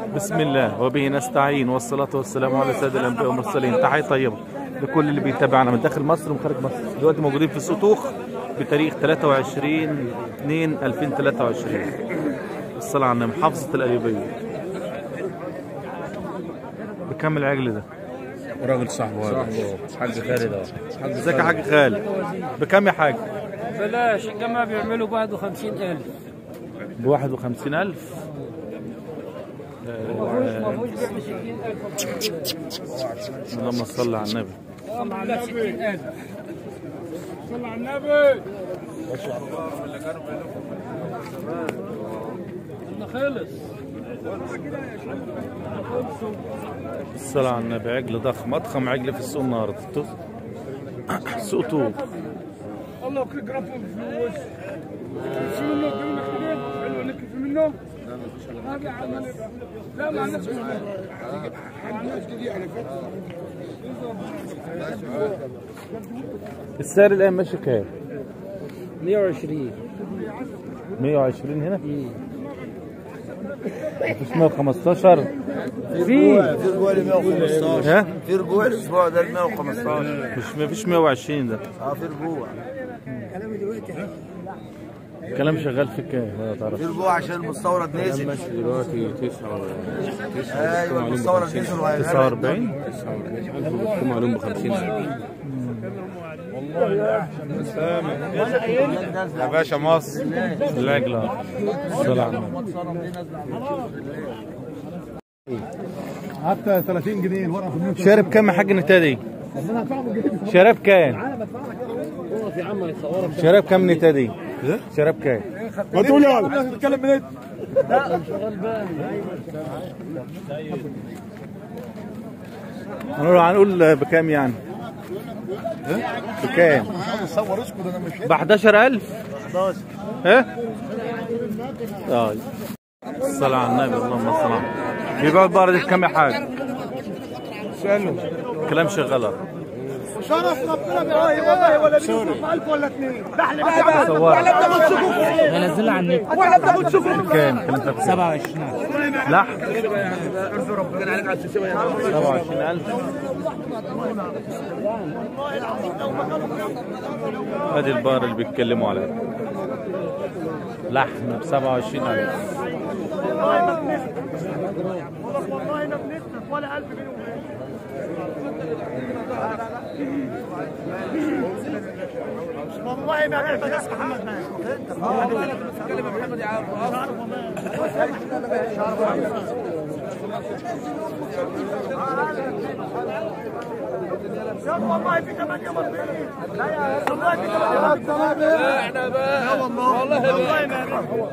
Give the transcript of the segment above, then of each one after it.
بسم الله وبه نستعين والصلاة والسلام على سيد الأنبياء والمرسلين تحية طيبة لكل اللي بيتابعنا من داخل مصر ومن خارج مصر دلوقتي موجودين في سطوخ بتاريخ 23 2 2023 الصلاة على النبي محافظة الأيوبية بكم العجل ده؟ راجل صاحبه صاحبه حاج خالد اهو ازيك يا حاج خالد بكم يا حاج؟ بلاش الجماعة بيعملوا بعد خمسين ألف ب 51000 اللهم صل على النبي على ستين ألف صلى على النبي خلص الصلاة على النبي عجل ضخم أضخم عجل في السوق النهاردة سوق طوب الله يكرك ربهم فلوس في منه قلنا خليل حلو نكل في منه هذا عمل لا ما عندناش ما عندناش جديد على فكره السعر الآن ماشي كام؟ 120 120 هنا؟ مفيش 115 في في رجوع ل 115 ها؟ في رجوع الاسبوع ده ل 115 مش مفيش 120 ده اه في رجوع الكلام شغال في كام؟ ما تعرفش في رجوع عشان المستورد نزل ماشي دلوقتي 9 ايوه المستورد نزل وهيغرق 49 هم عليهم ب 50 يا باشا مصر العجلة الصلاة على النبي حتى 30 جنيه الورقه في النص شارب كام يا حاج نتادي؟ شراب كام؟ شراب كام نتادي؟ شراب كام؟ ما تقول يا الناس بتتكلم من هنقول هنقول بكام يعني؟ بكام؟ صور اسكت انا مش ب 11000 11 ها؟ طيب الصلاة على النبي اللهم صل على النبي بيبيعوا البقرة دي بكام يا حاج؟ كلام شغال أهو. شرف ربنا والله ولا بيجيب 1000 ولا 2 بحلم صور ولا بتاخد سكوك نزلها على النت ولا بتاخد سكوك كام؟ كلام شغال 27 لحم 27000 ادي البقرة اللي بيتكلموا عليها لحم ب 27000 والله ما بنسلك ولا 1000 جنيه والله ما عرفت ناس محمد ماشي والله في ثمانية مرتين لا يا والله في ثمانية لا احنا بقى لا والله والله والله ما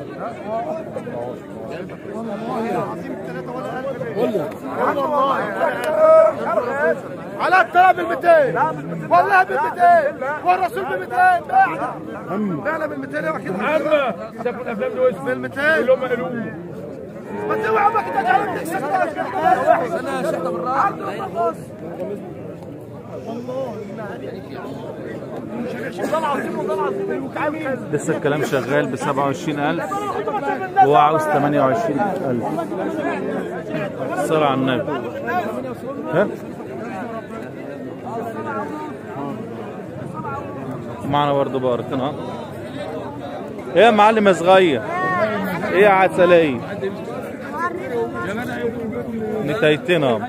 والله على التراب ب 200 والله ب 200 والرسول ب 200 فعلا ب 200 يا اخي عم شافوا الافلام دول ب 200 كلهم قالوا ما توعى ما كنت تعرف تكسب انا شفت بالراحه والله العظيم والله العظيم وكعامل لسه الكلام شغال ب 27000 هو عاوز 28000 الصلاة على النبي ها معنا برضه بقرتين ها ايه يا معلم يا صغير ايه يا عسلية نتايتين اهو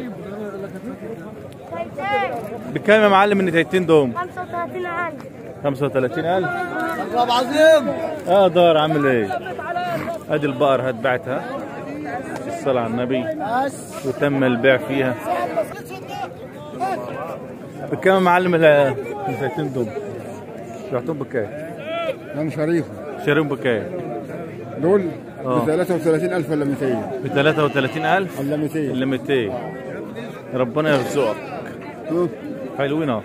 بكام يا معلم النتايتين دوم 35000 35000 الله عظيم اه دار عامل ايه ادي البقر هتبعتها الصلاة على النبي وتم البيع فيها بكام يا معلم ال- الفايتين دول بعتهم بكام انا شريف شاريهم بكام دول آه. ب 33000 ولا 200 ب 33000 ولا 200 الا 200 ربنا يرزقك حلوين اهو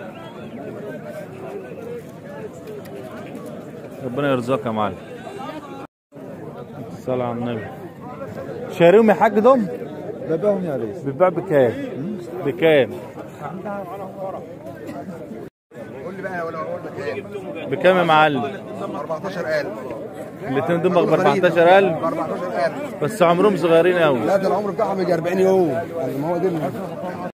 ربنا يرزقك يا معلم الصلاة على النبي شاريهم يا حاج دول ببيعهم يا ريس بيتباع بكام؟ بكام؟ قول لي بقى ولا اقول لك ايه بكام يا معلم؟ 14000 الاثنين دول ب 14000 14000 بس عمرهم صغيرين قوي لا ده العمر بتاعهم يجي 40 يوم يعني ما هو دي